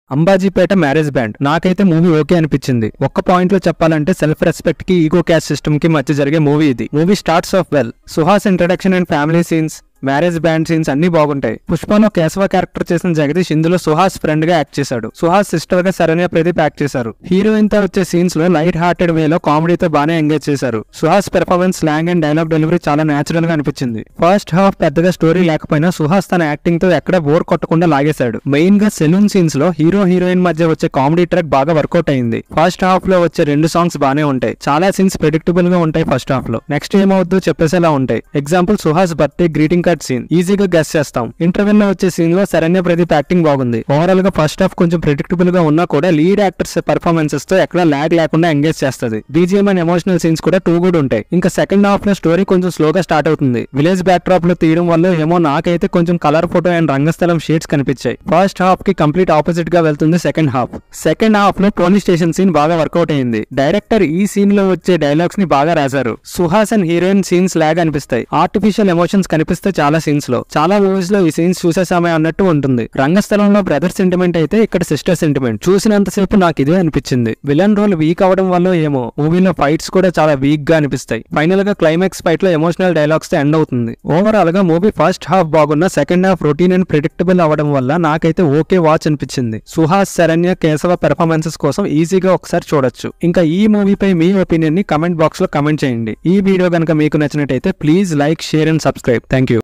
Ambajipeta marriage band నాకైతే movie okay అనిపించింది ఒక్క పాయింట్ లో చెప్పాలంటే సెల్ఫ్ రెస్పెక్ట్ కి ఈగో క్యాస్ట్ సిస్టమ్ కి మధ్య జరిగే మూవీ ఇది movie starts of well Suhas introduction and family scenes marriage band scenes అన్ని బాగుంటాయి పుష్పలో కేశవ క్యారెక్టర్ చేసిన జగదీష్ ఇందులో సుహాస్ ఫ్రెండ్ గా యాక్ట్ చేశాడు సుహాస్ సిస్టర్ గా శరణ్య ప్రదీప్ యాక్ట్ చేశారు హీరోయిన్ తో వచ్చే సీన్స్ లో లైట్ హార్టెడ్ వేలో కామెడీతో బాగానే ఎంగేజ్ చేశారు Suhas performance slang and dialogue delivery చాలా నేచురల్ గా అనిపించింది ఫస్ట్ హాఫ్ పెద్దగా స్టోరీ లేకపోయినా సుహాస్ తన యాక్టింగ్ తో ఎక్కడ బోర్ కొట్టకుండా లాగేశాడు మెయిన్ గా సెలూన్ సీన్స్ లో హీరో హీరోయిన్ మధ్య వచ్చే కామెడీ ట్రాక్ బాగా వర్కౌట్ అయింది ఫస్ట్ హాఫ్ లో వచ్చే రెండు సాంగ్స్ బానే ఉంటాయి చాలా సీన్స్ ప్రెడిక్టబుల్ గా ఉంటాయి ఫస్ట్ హాఫ్ లో నెక్స్ట్ ఏమవుద్దో చెప్పేసేలా ఉంటాయి example Suhas birthday greeting card scene ఈజీగా గెస్ చేస్తాం ఇంటర్వెల్ లో వచ్చే సీన్ లో శరణ్య ప్రదీప్ యాక్టింగ్ బాగుంది ఓవరాల్ గా ఫస్ట్ హాఫ్ కొంచెం ప్రెడిక్టబుల్ గా ఉన్నా కూడా లీడ్ యాక్టర్స్ పర్ఫార్మెన్సెస్ తో ఎక్కడ ల్యాగ్ లేకుండా ఎంగేజ్ చేస్తుంది బీజిఎం అండ్ ఎమోషనల్ సీన్స్ కూడా టూ గుడ్ ఉంటాయి ఇంకా సెకండ్ హాఫ్ లో స్టోరీ కొంచెం స్లోగా స్టార్ట్ అవుతుంది విలేజ్ బ్యాక్ డ్రాప్ లో తీయడం వల్ల ఏమో నాకైతే కొంచెం colour photo and Rangasthalam shades కనిపించాయి ఫస్ట్ హాఫ్ కి కంప్లీట్ ఆపోజిట్ గా వెళ్తుంది సెకండ్ హాఫ్ సెకండ్ హాఫ్ లో పోలీస్ స్టేషన్ సీన్ బాగా వర్కౌట్ అయింది డైరెక్టర్ ఈ సీన్ లో వచ్చే డైలాగ్స్ ని బాగా రాశారు Suhas and heroine scenes lag అనిపిస్తాయి ఆర్టిఫిషియల్ ఎమోషన్స్ కనిపిస్తే చాలా సీన్స్ లో చాలా మూవీస్ లో ఈ సీన్స్ చూసేసామే అన్నట్టు ఉంటుంది రంగస్థలంలో బ్రదర్ సెంటిమెంట్ అయితే ఇక్కడ సిస్టర్ సెంటిమెంట్ చూసినంతసేపు నాకు ఇదే అనిపించింది విలన్ రోల్ వీక్ అవడం వల్ల ఏమో మూవీలో ఫైట్స్ కూడా చాలా వీక్ గా అనిపిస్తాయి ఫైనల్ గా క్లైమాక్స్ ఫైట్ లో ఎమోషనల్ డైలాగ్స్ తో ఎండ్ అవుతుంది ఓవరాల్ గా మూవీ ఫస్ట్ హాఫ్ బాగున్న second half routine and predictable అవడం వల్ల నాకైతే ఓకే వాచ్ అనిపించింది సుహాస్ శరణ్య కేశవ పెర్ఫార్మెన్సెస్ కోసం ఈజీగా ఒకసారి చూడొచ్చు ఇంకా ఈ మూవీపై మీ ఒపీనియన్ ని కమెంట్ బాక్స్ లో కమెంట్ చేయండి ఈ వీడియో కనుక మీకు నచ్చినట్టయితే please like share and subscribe thank you